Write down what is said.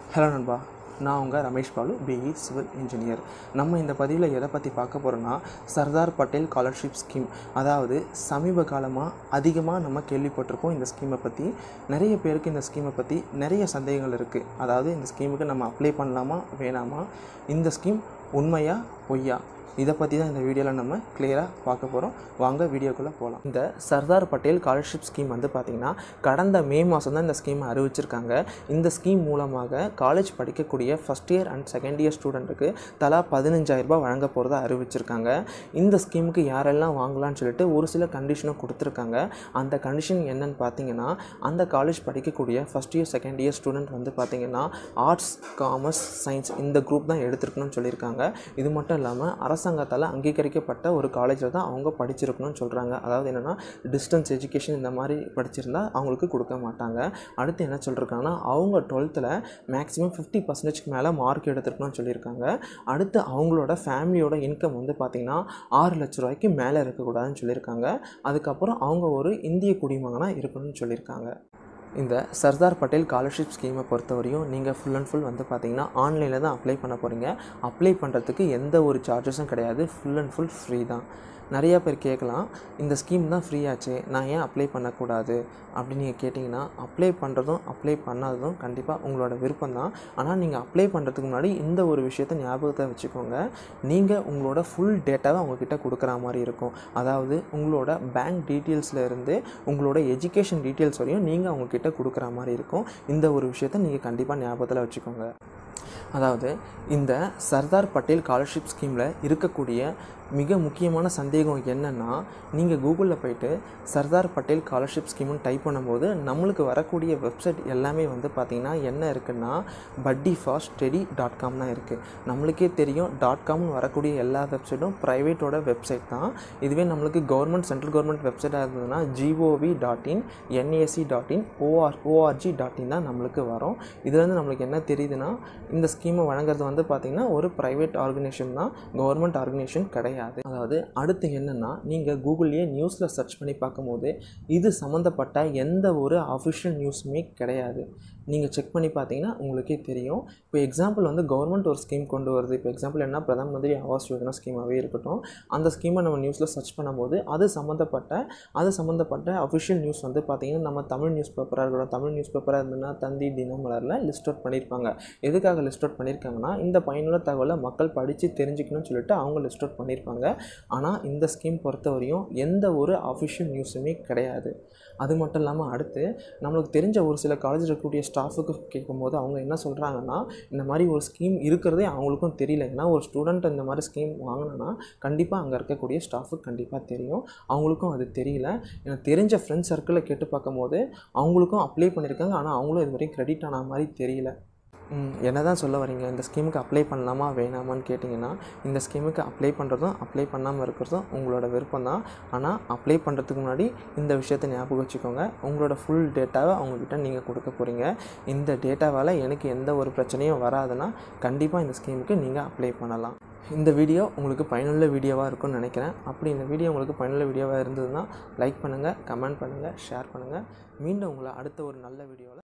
hello நண்பா நான் உங்கள் Ramesh Balu BE civil engineer நம்ம இந்த பதிவில் எதை பற்றி பார்க்க போகிறோன்னா சர்தார் பட்டேல் ஸ்காலர்ஷிப் ஸ்கீம் அதாவது சமீப காலமாக அதிகமாக நம்ம கேள்விப்பட்டிருக்கோம் இந்த ஸ்கீமை பற்றி நிறைய பேருக்கு இந்த ஸ்கீமை பற்றி நிறைய சந்தேகங்கள் இருக்குது அதாவது இந்த ஸ்கீமுக்கு நம்ம அப்ளை பண்ணலாமா வேணாமா இந்த ஸ்கீம் உண்மையா பொய்யா இதை பற்றி தான் இந்த வீடியோவில் நம்ம கிளியராக பார்க்க போகிறோம் வாங்க வீடியோக்குள்ளே போகலாம் இந்த சர்தார் பட்டேல் ஸ்காலர்ஷிப் ஸ்கீம் வந்து பார்த்திங்கன்னா கடந்த மே மாதம் தான் இந்த ஸ்கீமை அறிவிச்சிருக்காங்க இந்த ஸ்கீம் மூலமாக காலேஜ் படிக்கக்கூடிய first year and second year ஸ்டூடெண்ட்டுக்கு தலா பதினஞ்சாயிரரூபா வழங்க போகிறதா அறிவிச்சிருக்காங்க இந்த ஸ்கீமுக்கு யாரெல்லாம் வாங்கலாம்னு சொல்லிட்டு ஒரு சில கண்டிஷனும் கொடுத்துருக்காங்க அந்த கண்டிஷன் என்னன்னு பார்த்தீங்கன்னா அந்த காலேஜ் படிக்கக்கூடிய first year second year student வந்து பார்த்திங்கன்னா ஆர்ட்ஸ் காமர்ஸ் சயின்ஸ் இந்த குரூப் தான் எடுத்துருக்கணும்னு சொல்லியிருக்காங்க இது மட்டும் இல்லாமல் அரசாங்கத்தால் அங்கீகரிக்கப்பட்ட ஒரு காலேஜில் தான் அவங்க படிச்சிருக்கணும்னு சொல்கிறாங்க அதாவது என்னென்னா டிஸ்டன்ஸ் எஜுகேஷன் இந்த மாதிரி படிச்சிருந்தா அவங்களுக்கு கொடுக்க மாட்டாங்க அடுத்து என்ன சொல்லியிருக்காங்கன்னா அவங்க டுவெல்த்தில் மேக்ஸிமம் ஃபிஃப்டி பர்சன்டேஜ்க்கு மேலே மார்க் எடுத்துருக்கணும்னு சொல்லியிருக்காங்க அடுத்து அவங்களோட ஃபேமிலியோட இன்கம் வந்து பார்த்திங்கன்னா ஆறு லட்ச ரூபாய்க்கு மேலே இருக்கக்கூடாதுன்னு சொல்லியிருக்காங்க அதுக்கப்புறம் அவங்க ஒரு இந்திய குடிமகனாக இருக்கணும்னு சொல்லியிருக்காங்க இந்த சர்தார் பட்டேல் ஸ்காலர்ஷிப் ஸ்கீமை பொறுத்தவரையும் நீங்கள் ஃபுல் அண்ட் ஃபுல் வந்து பார்த்தீங்கன்னா ஆன்லைனில் தான் அப்ளை பண்ண போகிறீங்க அப்ளை பண்ணுறதுக்கு எந்த ஒரு சார்ஜஸும் கிடையாது ஃபுல் அண்ட் ஃபுல் ஃப்ரீ தான் நிறையா பேர் கேட்கலாம் இந்த ஸ்கீம் தான் ஃப்ரீ ஆச்சு நான் ஏன் அப்ளை பண்ணக்கூடாது அப்படின்னு நீங்கள் கேட்டிங்கன்னா அப்ளை பண்ணுறதும் அப்ளை பண்ணாததும் கண்டிப்பாக உங்களோட விருப்பம் தான் ஆனால் நீங்கள் அப்ளை பண்ணுறதுக்கு முன்னாடி இந்த ஒரு விஷயத்தை ஞாபகத்தை வச்சுக்கோங்க நீங்கள் உங்களோட ஃபுல் டேட்டாவை அவங்கக்கிட்ட கொடுக்குற மாதிரி இருக்கும் அதாவது உங்களோட பேங்க் டீட்டெயில்ஸில் இருந்து உங்களோட எஜுகேஷன் டீட்டெயில்ஸ் வரையும் நீங்கள் அவங்கக்கிட்ட கொடுக்குற மாதிரி இருக்கும் இந்த ஒரு விஷயத்தை நீங்கள் கண்டிப்பாக ஞாபகத்தில் வச்சுக்கோங்க அதாவது இந்த சர்தார் பட்டேல் ஸ்காலர்ஷிப் ஸ்கீமில் இருக்கக்கூடிய மிக முக்கியமான சந்தேகம் என்னென்னா நீங்கள் கூகுளில் போயிட்டு சர்தார் பட்டேல் ஸ்காலர்ஷிப் ஸ்கீம்னு டைப் பண்ணும்போது நம்மளுக்கு வரக்கூடிய வெப்சைட் எல்லாமே வந்து பார்த்திங்கன்னா என்ன இருக்குன்னா பட்டி ஃபாஸ்ட் ஸ்டடி டாட் காம் தான் இருக்குது நம்மளுக்கே தெரியும் டாட் காம்னு வரக்கூடிய எல்லா வெப்சைட்டும் ப்ரைவேட்டோட வெப்சைட் தான் இதுவே நம்மளுக்கு கவர்மெண்ட் சென்ட்ரல் கவர்மெண்ட் வெப்சைட்டாக இருந்ததுன்னா GOV dot in NAC dot in OR ORG dot in தான் நம்மளுக்கு வரும் இதுலேருந்து நம்மளுக்கு என்ன தெரியுதுன்னா இந்த ஸ்கீமை வழங்குறது வந்து பார்த்திங்கன்னா ஒரு ப்ரைவேட் ஆர்கனைசேஷன் தான் கவர்மெண்ட் ஆர்கனைசேஷன் கிடையாது அதாவது அடுத்து என்னென்னா நீங்கள் கூகுள்லேயே நியூஸில் சர்ச் பண்ணி பார்க்கும்போது இது சம்மந்தப்பட்ட எந்த ஒரு அஃபிஷியல் நியூஸுமே கிடையாது நீங்கள் செக் பண்ணி பார்த்தீங்கன்னா உங்களுக்கே தெரியும் இப்போ எக்ஸாம்பிள் வந்து கவர்மெண்ட் ஒரு ஸ்கீம் கொண்டு வருது இப்போ எக்ஸாம்பிள் என்ன பிரதான் மந்திரி ஆவாஸ் யோஜனா ஸ்கீமாகவே இருக்கட்டும் அந்த ஸ்கீமை நம்ம நியூஸில் சர்ச் பண்ணும்போது அது சம்மந்தப்பட்ட அது சம்மந்தப்பட்ட அஃபிஷியல் நியூஸ் வந்து பார்த்திங்கன்னா நம்ம தமிழ் நியூஸ் பேப்பராக இருக்கட்டும் தமிழ் நியூஸ் பேப்பராக இருந்ததுன்னா தந்தி தினமலரில் லிஸ்ட் அவுட் பண்ணியிருப்பாங்க எதுக்காக லிஸ்ட் அவுட் பண்ணியிருக்காங்கன்னா இந்த பயனுள்ள தகவலை மக்கள் படித்து தெரிஞ்சுக்கணும்னு சொல்லிட்டு அவங்க லிஸ்ட் அவுட் பண்ணியிருப்பாங்க ஆனால் இந்த ஸ்கீம் பொறுத்தவரையும் எந்த ஒரு அஃபிஷியல் நியூஸுமே கிடையாது அது மட்டும் இல்லாமல் அடுத்து நம்மளுக்கு தெரிஞ்ச ஒரு சில காலேஜில் இருக்கக்கூடிய ஸ்டாஃபுக்கு கேட்கும்போது அவங்க என்ன சொல்கிறாங்கன்னா இந்த மாதிரி ஒரு ஸ்கீம் இருக்கிறதே அவங்களுக்கும் தெரியல ஏன்னா ஒரு ஸ்டூடெண்ட் இந்த மாதிரி ஸ்கீம் வாங்கினா கண்டிப்பாக அங்கே இருக்கக்கூடிய ஸ்டாஃபுக்கு கண்டிப்பாக தெரியும் அவங்களுக்கும் அது தெரியல எனக்கு தெரிஞ்ச ஃப்ரெண்ட்ஸ் சர்க்கிளில் கேட்டு பார்க்கும்போது அவங்களுக்கும் அப்ளை பண்ணியிருக்காங்க ஆனால் அவங்களும் இது வரையும் க்ரெடிட் ஆன மாதிரி தெரியல என்ன தான் சொல்ல வரீங்க இந்த ஸ்கீமுக்கு அப்ளை பண்ணலாமா வேணாமான்னு கேட்டிங்கன்னா இந்த ஸ்கீமுக்கு அப்ளை பண்ணுறதும் அப்ளை பண்ணாமல் இருக்கிறதும் உங்களோட விருப்பம் தான் ஆனால் அப்ளை பண்ணுறதுக்கு முன்னாடி இந்த விஷயத்தை ஞாபகம் வச்சுக்கோங்க உங்களோட ஃபுல் டேட்டாவை அவங்கக்கிட்ட நீங்கள் கொடுக்க போகிறீங்க இந்த டேட்டாவால் எனக்கு எந்த ஒரு பிரச்சனையும் வராதுன்னா கண்டிப்பாக இந்த ஸ்கீமுக்கு நீங்கள் அப்ளை பண்ணலாம் இந்த வீடியோ உங்களுக்கு பயனுள்ள வீடியோவாக இருக்கும்னு நினைக்கிறேன் அப்படி இந்த வீடியோ உங்களுக்கு பயனுள்ள வீடியோவாக இருந்ததுன்னா லைக் பண்ணுங்கள் கமெண்ட் பண்ணுங்கள் ஷேர் பண்ணுங்கள் மீண்டும் உங்களை அடுத்த ஒரு நல்ல வீடியோவில்